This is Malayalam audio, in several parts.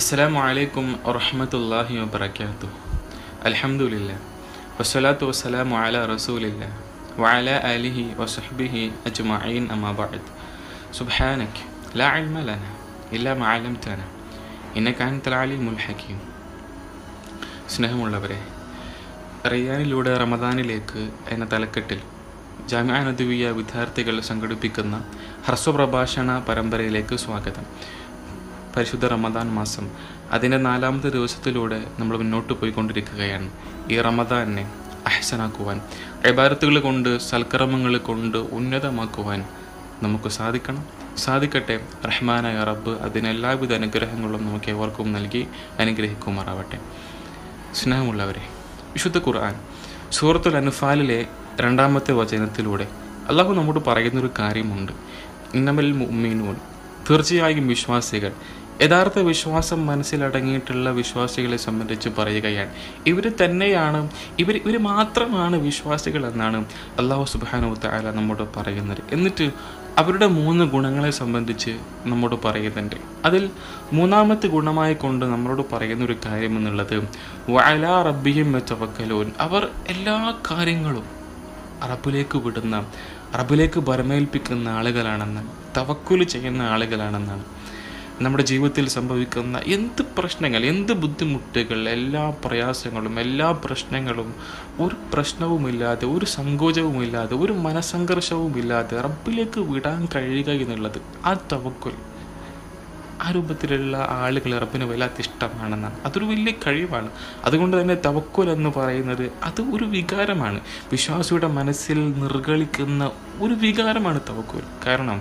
السلام عليكم ورحمة الله وبركاته الحمد لله والصلاة والسلام على رسول الله وعلى آله وصحبه أجمعين أما بعد سبحانك لا علم لنا إلا ما علمتنا إنك أنت العليم الحكيم സ്നേഹമുള്ളവരെ റിയാനിലൂടെ റമദാനിലേക്ക് എന്ന തലക്കെട്ടിൽ ജാമ്യ നദുവിയ വിദ്യാർത്ഥികൾ സംഘടിപ്പിക്കുന്ന ഹ്രസ്വപ്രഭാഷണ പരമ്പരയിലേക്ക് സ്വാഗതം പരിശുദ്ധ റമദാൻ മാസം അതിൻ്റെ നാലാമത്തെ ദിവസത്തിലൂടെ നമ്മൾ മുന്നോട്ട് പോയിക്കൊണ്ടിരിക്കുകയാണ് ഈ റമദാനെ അഹസനാക്കുവാൻ ഇബാരത്തുകൾ കൊണ്ട് സൽക്കർമ്മങ്ങൾ കൊണ്ട് ഉന്നതമാക്കുവാൻ നമുക്ക് സാധിക്കണം സാധിക്കട്ടെ റഹ്മാനായ റബ്ബ് അതിന് എല്ലാവിധ അനുഗ്രഹങ്ങളും നമുക്ക് ഏവർക്കും നൽകി അനുഗ്രഹിക്കുമാറാവട്ടെ സ്നേഹമുള്ളവരെ വിശുദ്ധ ഖുർആൻ സൂറത്തുൽ അൻഫാലിലെ രണ്ടാമത്തെ വചനത്തിലൂടെ അള്ളാഹു നമ്മോട് പറയുന്നൊരു കാര്യമുണ്ട് ഇന്നമൽ മുഅ്മിനൂൻ തീർച്ചയായും വിശ്വാസികൾ യഥാർത്ഥ വിശ്വാസം മനസ്സിലടങ്ങിയിട്ടുള്ള വിശ്വാസികളെ സംബന്ധിച്ച് പറയുകയാണ് ഇവർ തന്നെയാണ് ഇവർ ഇവർ മാത്രമാണ് വിശ്വാസികൾ എന്നാണ് അള്ളാഹു സുബാനു താല നമ്മോട് പറയുന്നത് എന്നിട്ട് അവരുടെ മൂന്ന് ഗുണങ്ങളെ സംബന്ധിച്ച് നമ്മോട് പറയുന്നുണ്ട് അതിൽ മൂന്നാമത്തെ ഗുണമായി കൊണ്ട് നമ്മളോട് പറയുന്ന ഒരു കാര്യം എന്നുള്ളത് വയല റബ്ബിയും മെച്ചവക്കലോൻ അവർ എല്ലാ കാര്യങ്ങളും റബ്ബിലേക്ക് വിടുന്ന റബ്ബിലേക്ക് ബരമേൽപ്പിക്കുന്ന ആളുകളാണെന്ന് തവക്കുല് ചെയ്യുന്ന ആളുകളാണെന്നാണ് നമ്മുടെ ജീവിതത്തിൽ സംഭവിക്കുന്ന എന്ത് പ്രശ്നങ്ങൾ എന്ത് ബുദ്ധിമുട്ടുകൾ എല്ലാ പ്രയാസങ്ങളും എല്ലാ പ്രശ്നങ്ങളും ഒരു പ്രശ്നവുമില്ലാതെ ഒരു സങ്കോചവുമില്ലാതെ ഒരു മനസ്സംഘർഷവുമില്ലാതെ റബ്ബിലേക്ക് വിടാൻ കഴിയുക എന്നുള്ളത് ആ തവക്കുൽ ആ രൂപത്തിലുള്ള ആളുകൾ റബ്ബിന് വല്ലാത്ത ഇഷ്ടമാണെന്നാണ് അതൊരു വലിയ കഴിവാണ് അതുകൊണ്ട് തന്നെ തവക്കുൽ എന്ന് പറയുന്നത് അത് ഒരു വികാരമാണ് വിശ്വാസിയുടെ മനസ്സിൽ നിർഗളിക്കുന്ന ഒരു വികാരമാണ് തവക്കുൽ കാരണം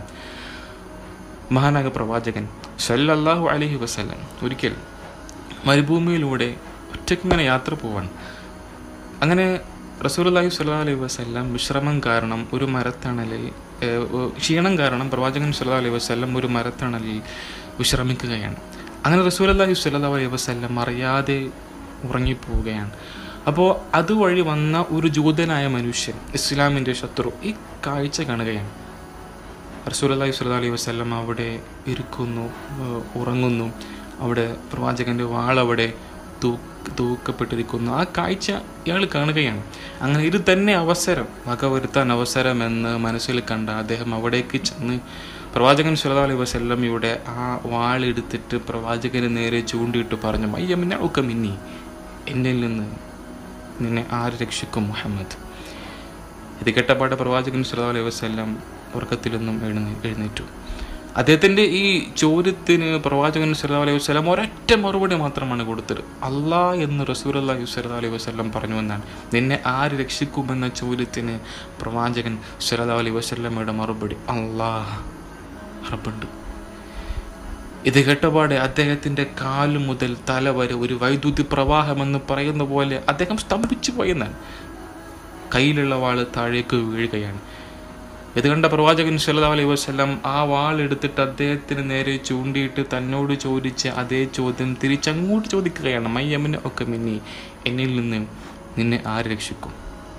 മഹാനായ പ്രവാചകൻ സല്ലല്ലാഹു അലൈഹി വസല്ലം ഒരിക്കൽ മരുഭൂമിയിലൂടെ ഒറ്റക്കിങ്ങനെ യാത്ര പോവാൻ അങ്ങനെ റസൂലുള്ളാഹി സ്വല്ലല്ലാഹു അലൈഹി വസല്ലം വിശ്രമം കാരണം ഒരു മരത്തണലിൽ ഏഹ്, ക്ഷീണം കാരണം പ്രവാചകൻ സ്വല്ലല്ലാഹു അലൈഹി വസല്ലം ഒരു മരത്തണലിൽ വിശ്രമിക്കുകയാണ് അങ്ങനെ റസൂലുള്ളാഹി സ്വല്ലല്ലാഹു അലൈഹി വസല്ലം അറിയാതെ ഉറങ്ങിപ്പോവുകയാണ് അപ്പോൾ അതുവഴി വന്ന ഒരു ജൂതനായ മനുഷ്യൻ ഇസ്ലാമിൻ്റെ ശത്രു ഈ കാഴ്ച കാണുകയാണ് റസൂലി സ്വല്ലാ അലൈഹി വസ്ലം അവിടെ ഇരിക്കുന്നു ഏഹ് ഉറങ്ങുന്നു അവിടെ പ്രവാചകൻ്റെ വാളവിടെ തൂ തൂക്കപ്പെട്ടിരിക്കുന്നു ആ കാഴ്ച ഇയാൾ കാണുകയാണ് അങ്ങനെ ഇത് തന്നെ അവസരം വകവരുത്താൻ അവസരമെന്ന് മനസ്സിൽ കണ്ട അദ്ദേഹം അവിടേക്ക് ചെന്ന് പ്രവാചകൻ സുല്ലാ അലൈഹി വസ്ലമിയുടെ ആ വാളെടുത്തിട്ട് പ്രവാചകന് നേരെ ചൂണ്ടിയിട്ട് പറഞ്ഞു മയ്യമിന്ന ഒക്കെ മിന്നി എന്നിൽ നിന്ന് നിന്നെ ആര് രക്ഷിക്കും മുഹമ്മദ് ഇത് കേട്ടപാട് പ്രവാചകൻ സല്ലല്ലാഹു അലൈഹി വസല്ലം ഉറക്കത്തിൽ നിന്നും എഴുന്നേ എഴുന്നേറ്റു അദ്ദേഹത്തിൻ്റെ ഈ ചോദ്യത്തിന് പ്രവാചകൻ സല്ലല്ലാഹു അലൈഹി വസല്ലം ഒരൊറ്റ മറുപടി മാത്രമാണ് കൊടുത്തത് അല്ലാ എന്ന് റസൂൽ അള്ളാഹി സല്ലല്ലാഹു അലൈഹി വസല്ലം പറഞ്ഞു എന്നാണ് നിന്നെ ആര് രക്ഷിക്കുമെന്ന ചോദ്യത്തിന് പ്രവാചകൻ സല്ലല്ലാഹു അലൈഹി വസല്ലമയുടെ മറുപടി അല്ലാ റബ്ബുണ്ട് ഇത് കേട്ടപാടെ അദ്ദേഹത്തിൻ്റെ കാല് മുതൽ തല വരെ ഒരു വൈദ്യുതി പ്രവാഹമെന്ന് പറയുന്ന പോലെ അദ്ദേഹം സ്തംഭിച്ചു പോയെന്നാണ് കയ്യിലുള്ള വാള് താഴേക്ക് വീഴുകയാണ് ഇത് കണ്ട പ്രവാചകൻ സല്ലല്ലാഹു അലൈഹി വസല്ലം ആ വാൾ എടുത്തിട്ട് അദ്ദേഹത്തിന് നേരെ ചൂണ്ടിയിട്ട് തന്നോട് ചോദിച്ച അതേ ചോദ്യം തിരിച്ചങ്ങോട്ട് ചോദിക്കുകയാണ് മയ്യമിന് ഒക്കെ മിന്നി എന്നിൽ നിന്ന് നിന്നെ ആര് രക്ഷിക്കും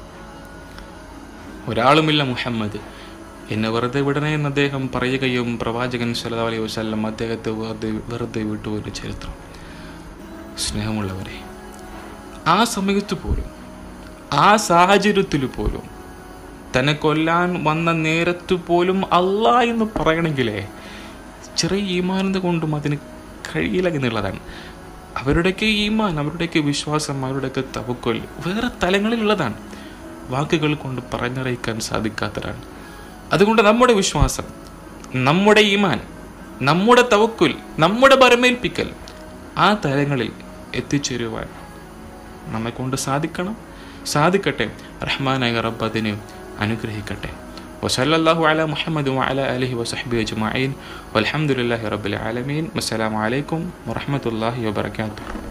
ഒരാളുമില്ല മുഹമ്മദ് എന്നെ വെറുതെ വിടണേ എന്ന് അദ്ദേഹം പറയുകയും പ്രവാചകൻ സല്ലല്ലാഹു അലൈഹി വസല്ലം അദ്ദേഹത്തെ വെറുതെ വെറുതെ വിട്ടു ഒരു ചരിത്രം സ്നേഹമുള്ളവരെ ആ സമയത്ത് പോലും ആ സാഹചര്യത്തിൽ പോലും തന്നെ കൊല്ലാൻ വന്ന നേരത്ത് പോലും അല്ല എന്ന് പറയണമെങ്കിലേ ചെറിയ ഈമാനത കൊണ്ടും അതിന് കഴിയില്ല എന്നുള്ളതാണ് അവരുടെയൊക്കെ ഈമാൻ അവരുടെയൊക്കെ വിശ്വാസം അവരുടെയൊക്കെ തവക്കൊൽ വേറെ തലങ്ങളിലുള്ളതാണ് വാക്കുകൾ കൊണ്ട് പറഞ്ഞറിയിക്കാൻ സാധിക്കാത്തതാണ് അതുകൊണ്ട് നമ്മുടെ വിശ്വാസം നമ്മുടെ ഈമാൻ നമ്മുടെ തവക്കുൽ നമ്മുടെ പരമേൽപ്പിക്കൽ ആ തലങ്ങളിൽ എത്തിച്ചേരുവാൻ നമ്മെ കൊണ്ട് സാധിക്കണം സാധിക്കട്ടെ റഹ്മാനായ റബ്ബ് അതിന് അനുഗ്രഹിക്കട്ടെ وصلى الله على محمد وعلى آله وصحبه أجمعين والحمد لله رب العالمين والسلام عليكم ورحمة الله وبركاته